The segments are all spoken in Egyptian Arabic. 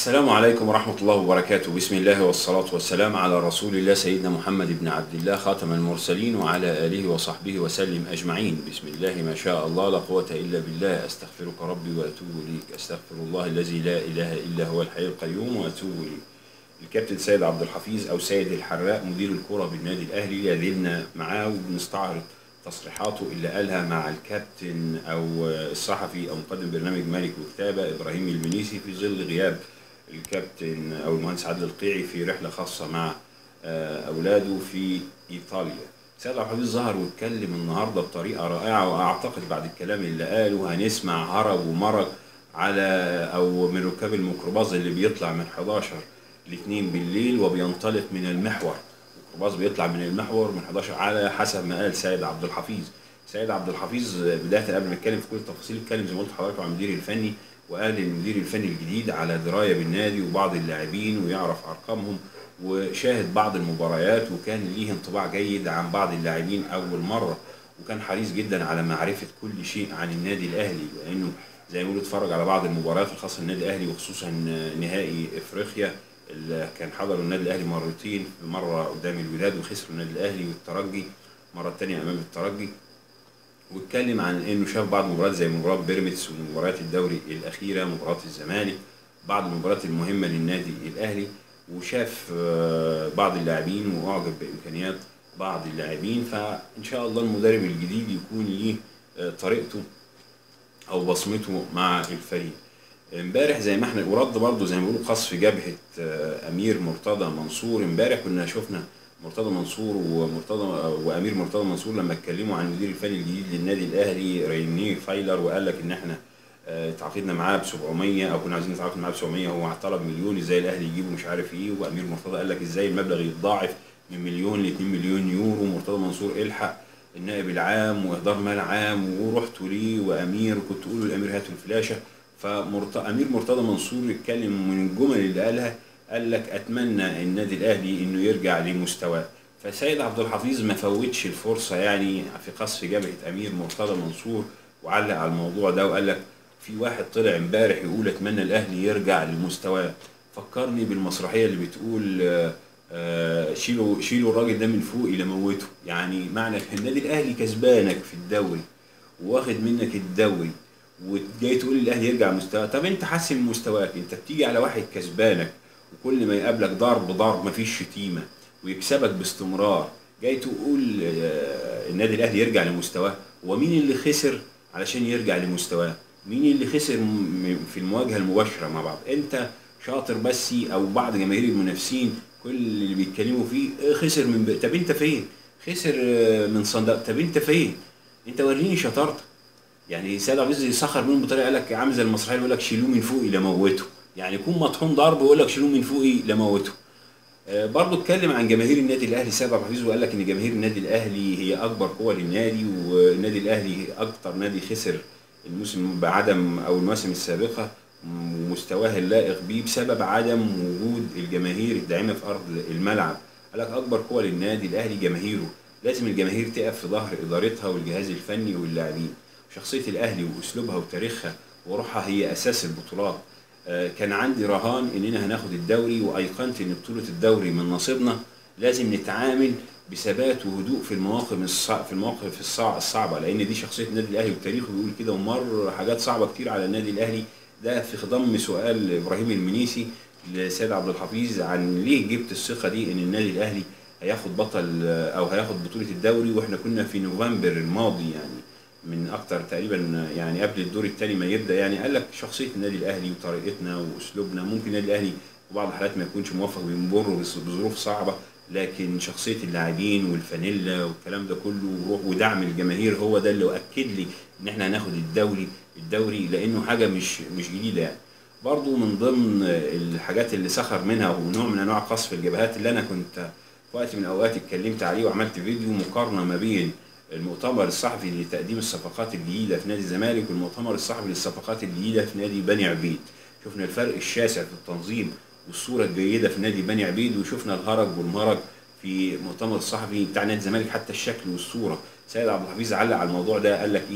السلام عليكم ورحمة الله وبركاته بسم الله والصلاة والسلام على رسول الله سيدنا محمد بن عبد الله خاتم المرسلين وعلى آله وصحبه وسلم أجمعين بسم الله ما شاء الله لا قوة إلا بالله أستغفرك ربي وأتوب إليك أستغفر الله الذي لا إله إلا هو الحي القيوم وأتوب إليه الكابتن سيد عبد الحفيظ أو سيد الحراق مدير الكرة بالنادي الأهلي يذلنا معاه وبنستعرض تصريحاته اللي قالها مع الكابتن او الصحفي او مقدم برنامج ملك وكتابه ابراهيم المنيسي في ظل غياب الكابتن او المهندس عادل القيعي في رحله خاصه مع اولاده في ايطاليا. سيد عبد الحفيظ ظهر واتكلم النهارده بطريقه رائعه واعتقد بعد الكلام اللي قاله هنسمع هرب ومرض على او من ركاب الميكروباص اللي بيطلع من 11 ل 2 بالليل وبينطلق من المحور. الميكروباص بيطلع من المحور من 11 على حسب ما قال سيد عبد الحفيظ سيد عبد الحفيظ بدايه قبل ما نتكلم في كل التفاصيل اتكلم زي ما قلت لحضرتك عن المدير الفني وقال المدير الفني الجديد على درايه بالنادي وبعض اللاعبين ويعرف ارقامهم وشاهد بعض المباريات وكان ليه انطباع جيد عن بعض اللاعبين اول مره وكان حريص جدا على معرفه كل شيء عن النادي الاهلي لانه زي ما بيقولوا اتفرج على بعض المباريات الخاصه بالنادي الاهلي وخصوصا نهائي افريقيا اللي كان حضروا النادي الاهلي مرتين مره قدام الوداد وخسروا النادي الاهلي والترجي مره ثانيه امام الترجي واتكلم عن انه شاف بعض المباريات زي مباراه بيراميدز ومباريات الدوري الاخيره مباراه الزمالك بعض المباريات المهمه للنادي الاهلي وشاف بعض اللاعبين واعجب بامكانيات بعض اللاعبين فان شاء الله المدرب الجديد يكون ليه طريقته او بصمته مع الفريق امبارح زي ما احنا ورد برضه زي ما بيقولوا قصف جبهه امير مرتضى منصور امبارح كنا شفنا مرتضى منصور ومرتضى وامير مرتضى منصور لما اتكلموا عن المدير الفني الجديد للنادي الاهلي ريني فايلر وقال لك ان احنا تعاقدنا معاه ب 700 او كنا عايزين نتعاقد معاه ب 700 هو طلب مليون ازاي الاهلي يجيبه مش عارف ايه وامير مرتضى قال لك ازاي المبلغ يتضاعف من مليون ل 2 مليون يورو مرتضى منصور الحق النائب العام واهدار مال عام ورحتوا ليه وامير كنت تقولوا لامير هاتوا الفلاشه فامير مرتضى منصور اتكلم من الجمل اللي قالها قال لك اتمنى النادي الاهلي انه يرجع لمستواه فسيد عبد الحفيظ ما فوتش الفرصه يعني في قصف جبهه امير مرتضى منصور وعلق على الموضوع ده وقال لك في واحد طلع امبارح يقول اتمنى الاهلي يرجع لمستواه فكرني بالمسرحيه اللي بتقول آه شيلوا شيلوا الراجل ده من فوق الى موته يعني معنى النادي الاهلي كسبانك في الدوري واخد منك الدوري وجاي تقول الاهلي يرجع مستواه طب انت حسن مستواك انت بتيجي على واحد كسبانك وكل ما يقابلك ضرب ضرب مفيش شتيمه ويكسبك باستمرار جاي تقول النادي الاهلي يرجع لمستواه ومين اللي خسر علشان يرجع لمستواه مين اللي خسر في المواجهه المباشره مع بعض انت شاطر بس او بعض جماهير المنافسين كل اللي بيتكلموا فيه خسر من ب... طب انت فين خسر من صندوق طب انت فين انت وريني شطارتك يعني سيد عبد العزيز يسخر منهم بطريقه قال لك عامل زي المسرحيه يقول لك شيلوه من فوقي لموته يعني يكون مطحون ضرب ويقول لك شيلوه من فوقي لموته آه برضه اتكلم عن جماهير النادي الاهلي سيد عبد الحفيظ وقال لك ان جماهير النادي الاهلي هي اكبر قوه للنادي والنادي الاهلي اكتر نادي خسر الموسم بعدم او المواسم السابقه ومستواه اللائق بيه بسبب عدم وجود الجماهير الداعمه في ارض الملعب قال لك اكبر قوه للنادي الاهلي جماهيره لازم الجماهير تقف في ظهر ادارتها والجهاز الفني واللاعبين شخصية الأهلي وأسلوبها وتاريخها وروحها هي أساس البطولات آه كان عندي رهان إننا هناخد الدوري وأيقنت إن بطولة الدوري من نصيبنا لازم نتعامل بثبات وهدوء في المواقف الصعب في المواقف الصعب الصعبة لأن دي شخصية النادي الأهلي وتاريخه بيقول كده ومر حاجات صعبة كتير على النادي الأهلي ده في خضم سؤال إبراهيم المنيسي لسيد عبد الحفيظ عن ليه جبت الثقة دي إن النادي الأهلي هياخد بطل أو هياخد بطولة الدوري وإحنا كنا في نوفمبر الماضي يعني من اكتر تقريبا يعني قبل الدور الثاني ما يبدا يعني قال لك شخصيه النادي الاهلي وطريقتنا واسلوبنا ممكن النادي الاهلي في بعض الحالات ما يكونش موفق بيمر بظروف صعبه لكن شخصيه اللاعبين والفانيلا والكلام ده كله ودعم الجماهير هو ده اللي اكد لي ان احنا هناخد الدوري الدوري لانه حاجه مش مش جديده يعني برضو من ضمن الحاجات اللي سخر منها ونوع من انواع قصف الجبهات اللي انا كنت في وقت من الاوقات اتكلمت عليه وعملت فيديو مقارنه ما بين المؤتمر الصحفي لتقديم الصفقات الجديدة في نادي الزمالك والمؤتمر الصحفي للصفقات الجديدة في نادي بني عبيد شفنا الفرق الشاسع في التنظيم والصورة الجيدة في نادي بني عبيد وشفنا الهرج والمهرج في المؤتمر الصحفي بتاع نادي الزمالك حتى الشكل والصورة سيد عبد الحفيظ علق على الموضوع ده قال لك ايه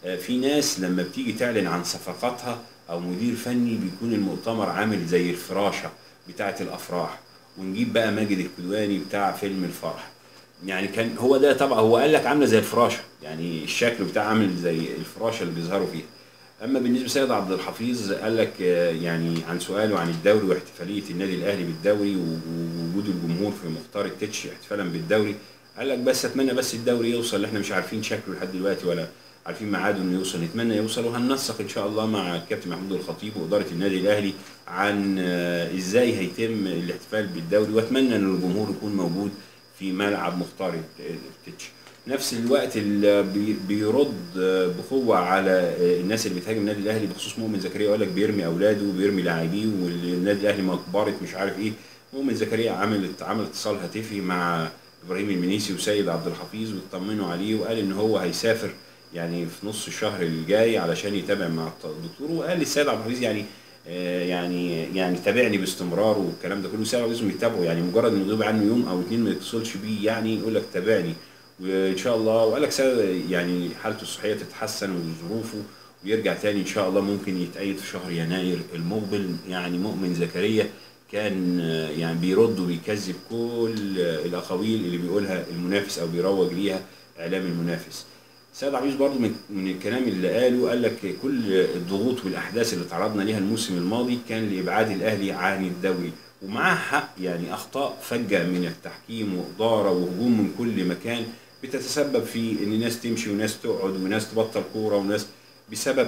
آه، في ناس لما بتيجي تعلن عن صفقاتها او مدير فني بيكون المؤتمر عامل زي الفراشه بتاعه الافراح ونجيب بقى ماجد الكدواني بتاع فيلم الفرح يعني كان هو ده طبعا هو قال لك عامله زي الفراشه يعني الشكل بتاع عامل زي الفراشه اللي بيظهروا فيها اما بالنسبه لسيد عبد الحفيظ قال لك آه، يعني عن سؤاله عن الدوري واحتفاليه النادي الاهلي بالدوري ووجود الجمهور في مختار التتش احتفالا بالدوري قال لك بس اتمنى بس الدوري يوصل اللي احنا مش عارفين شكله لحد دلوقتي ولا عارفين ميعاده انه يوصل نتمنى يوصل وهننسق ان شاء الله مع الكابتن محمود الخطيب واداره النادي الاهلي عن آه، ازاي هيتم الاحتفال بالدوري واتمنى ان الجمهور يكون موجود في ملعب مختار التتش نفس الوقت اللي بي- بيرد آه، بقوه على آه، الناس اللي بتهاجم النادي الاهلي بخصوص مؤمن زكريا يقول لك بيرمي اولاده وبيرمي لاعبيه والنادي الاهلي مقبره مش عارف ايه مؤمن زكريا عمل عمل اتصال هاتفي مع ابراهيم المنيسي وسيد عبد الحفيظ واطمنوا عليه وقال ان هو هيسافر يعني في نص الشهر الجاي علشان يتابع مع الدكتور وقال للسيد عبد الحفيظ يعني آه، يعني يعني تابعني باستمرار والكلام ده كله سيد عبد الحفيظ يتابعه يعني مجرد انه يغيب عنه يوم او اتنين ما يتصلش بيه يعني يقول لك تابعني وان شاء الله وقال لك سيد يعني حالته الصحيه تتحسن وظروفه ويرجع تاني ان شاء الله ممكن يتأيد في شهر يناير المقبل يعني مؤمن زكريا كان آه، يعني بيرد وبيكذب كل آه، الاقاويل اللي بيقولها المنافس او بيروج ليها اعلام المنافس سيد عبيس برضو من, من الكلام اللي قاله قال لك كل الضغوط والاحداث اللي تعرضنا ليها الموسم الماضي كان لابعاد الاهلي عن الدوري ومعاه حق يعني اخطاء فجه من التحكيم واداره وهجوم من كل مكان بتتسبب في ان ناس تمشي وناس تقعد وناس تبطل كوره وناس بسبب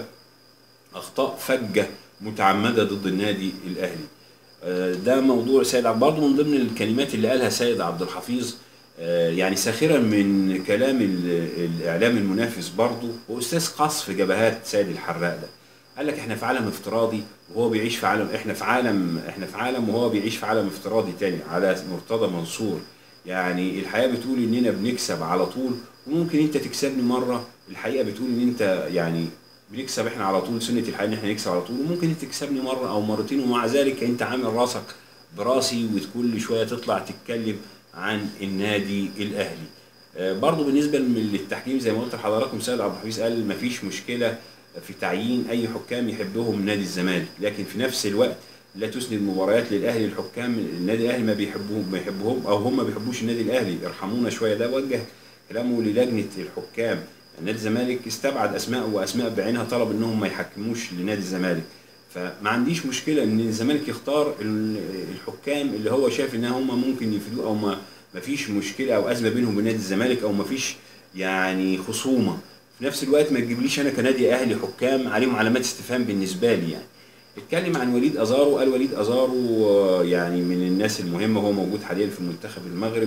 اخطاء فجه متعمده ضد النادي الاهلي آه، ده موضوع سيد عبد برضه من ضمن الكلمات اللي قالها سيد عبد الحفيظ آه، يعني ساخرا من كلام ال- الاعلام المنافس برضه واستاذ قصف جبهات سيد الحراق ده قال لك احنا في عالم افتراضي وهو بيعيش في عالم احنا في عالم احنا في عالم وهو بيعيش في عالم افتراضي تاني على مرتضى منصور يعني الحياه بتقول اننا بنكسب على طول وممكن انت تكسبني مره الحقيقه بتقول ان انت يعني بنكسب احنا على طول سنه الحياه ان احنا نكسب على طول وممكن انت تكسبني مره او مرتين ومع ذلك انت عامل راسك براسي وكل شويه تطلع تتكلم عن النادي الاهلي آه، برضو بالنسبه للتحكيم زي ما قلت لحضراتكم سيد عبد الحفيظ قال مفيش مشكله في تعيين اي حكام يحبهم نادي الزمالك لكن في نفس الوقت لا تسند مباريات للاهلي الحكام النادي الاهلي ما بيحبوهم ما يحبوهم او هم ما بيحبوش النادي الاهلي ارحمونا شويه ده وجه كلامه للجنه الحكام نادي الزمالك استبعد اسماء واسماء بعينها طلب انهم ما يحكموش لنادي الزمالك فما عنديش مشكله ان الزمالك يختار ال- الحكام اللي هو شايف ان هم ممكن يفيدوه او ما ما فيش مشكله او ازمه بينهم وبين نادي الزمالك او ما فيش يعني خصومه في نفس الوقت ما تجيبليش انا كنادي اهلي حكام عليهم علامات استفهام بالنسبه لي يعني اتكلم عن وليد ازارو قال وليد ازارو آه، يعني من الناس المهمه هو موجود حاليا في منتخب المغرب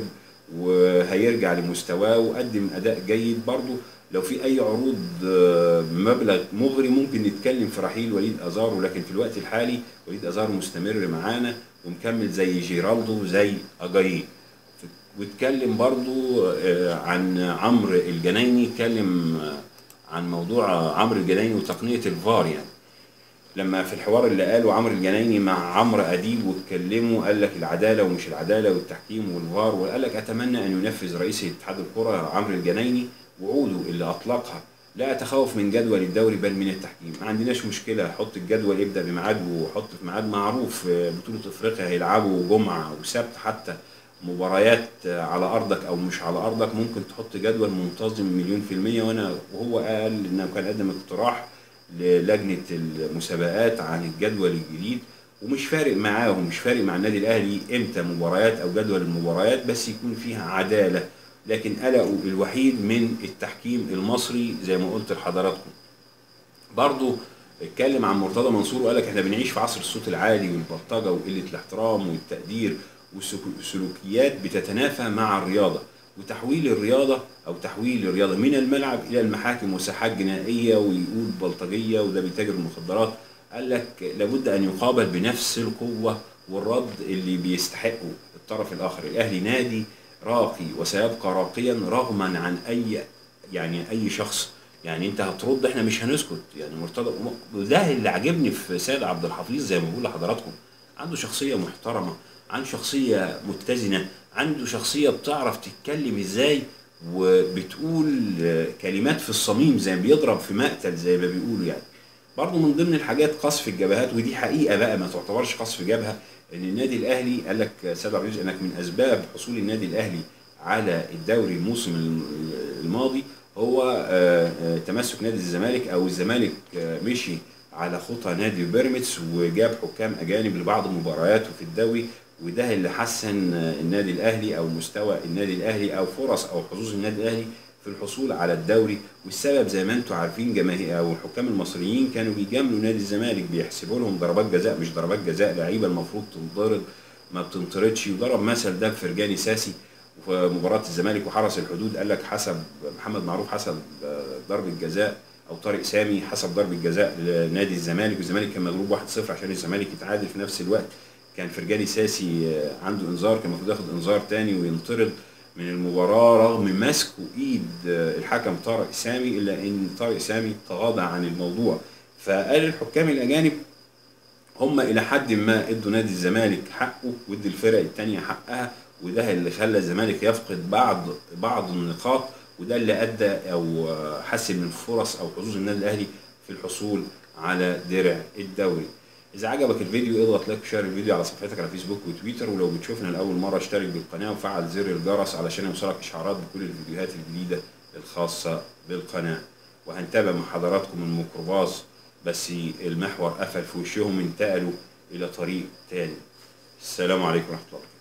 وهيرجع لمستواه وقدم اداء جيد برضه لو في اي عروض آه، مبلغ مغري ممكن نتكلم في رحيل وليد ازارو لكن في الوقت الحالي وليد ازارو مستمر معانا ومكمل زي جيرالدو زي اجاييه واتكلم برضو آه، عن عمرو الجنايني اتكلم آه، عن موضوع عمرو الجنايني وتقنيه الفار يعني لما في الحوار اللي قاله عمرو الجنايني مع عمرو اديب واتكلموا قال لك العداله ومش العداله والتحكيم والفار وقال لك اتمنى ان ينفذ رئيس اتحاد الكره عمرو الجنايني وعوده اللي اطلقها لا اتخوف من جدول الدوري بل من التحكيم ما عندناش مشكله حط الجدول ابدا بميعاد وحط في ميعاد معروف آه، بطوله افريقيا هيلعبوا جمعه وسبت حتى مباريات على ارضك او مش على ارضك ممكن تحط جدول منتظم مليون في المية وانا وهو قال انه كان قدم اقتراح للجنة المسابقات عن الجدول الجديد ومش فارق معاه ومش فارق مع النادي الاهلي امتى مباريات او جدول المباريات بس يكون فيها عدالة لكن قلقه الوحيد من التحكيم المصري زي ما قلت لحضراتكم برضو اتكلم عن مرتضى منصور وقال لك احنا بنعيش في عصر الصوت العالي والبلطجه وقله الاحترام والتقدير والسلوكيات بتتنافى مع الرياضه وتحويل الرياضه او تحويل الرياضه من الملعب الى المحاكم وساحات جنائيه ويقول بلطجيه وده بيتاجر المخدرات قال لك لابد ان يقابل بنفس القوه والرد اللي بيستحقه الطرف الاخر الاهلي نادي راقي وسيبقى راقيا رغما عن اي يعني اي شخص يعني انت هترد احنا مش هنسكت يعني مرتضى وده اللي عجبني في سيد عبد الحفيظ زي ما بقول لحضراتكم عنده شخصيه محترمه عنده شخصيه متزنه عنده شخصيه بتعرف تتكلم ازاي وبتقول آه، كلمات في الصميم زي ما بيضرب في مقتل زي ما بيقولوا يعني برضه من ضمن الحاجات قصف الجبهات ودي حقيقه بقى ما تعتبرش قصف جبهه ان النادي الاهلي قال لك سيد عبد العزيز انك من اسباب حصول النادي الاهلي على الدوري الموسم الم- الماضي هو آه، آه، تمسك نادي الزمالك او الزمالك آه، مشي على خطى نادي بيراميدز وجاب حكام اجانب لبعض مبارياته في الدوري وده اللي حسن آه، النادي الاهلي او مستوى النادي الاهلي او فرص او حظوظ النادي الاهلي في الحصول على الدوري والسبب زي ما انتم عارفين جماهير او الحكام المصريين كانوا بيجاملوا نادي الزمالك بيحسبوا لهم ضربات جزاء مش ضربات جزاء لعيبه المفروض تنطرد ما بتنطردش وضرب مثل ده فرجاني ساسي في مباراه الزمالك وحرس الحدود قال لك حسب محمد معروف حسب آه، ضربه جزاء او طارق سامي حسب ضربه جزاء لنادي الزمالك والزمالك كان مغلوب 1-0 عشان الزمالك يتعادل في نفس الوقت كان فرجاني ساسي آه، عنده انذار كان المفروض ياخد انذار تاني وينطرد من المباراة رغم مسك وإيد آه، الحكم طارق سامي إلا إن طارق سامي تغاضى عن الموضوع فقال الحكام الأجانب هم إلى حد ما ادوا نادي الزمالك حقه وادوا الفرق التانية حقها وده اللي خلى الزمالك يفقد بعض بعض النقاط وده اللي أدى أو آه، حسن من فرص أو حظوظ النادي الأهلي في الحصول على درع الدوري إذا عجبك الفيديو اضغط لايك وشير الفيديو على صفحتك على فيسبوك وتويتر ولو بتشوفنا لأول مرة اشترك بالقناة وفعل زر الجرس علشان يوصلك إشعارات بكل الفيديوهات الجديدة الخاصة بالقناة وهنتابع مع حضراتكم الميكروباص بس المحور قفل في وشهم انتقلوا إلى طريق تاني السلام عليكم ورحمة الله وبركاته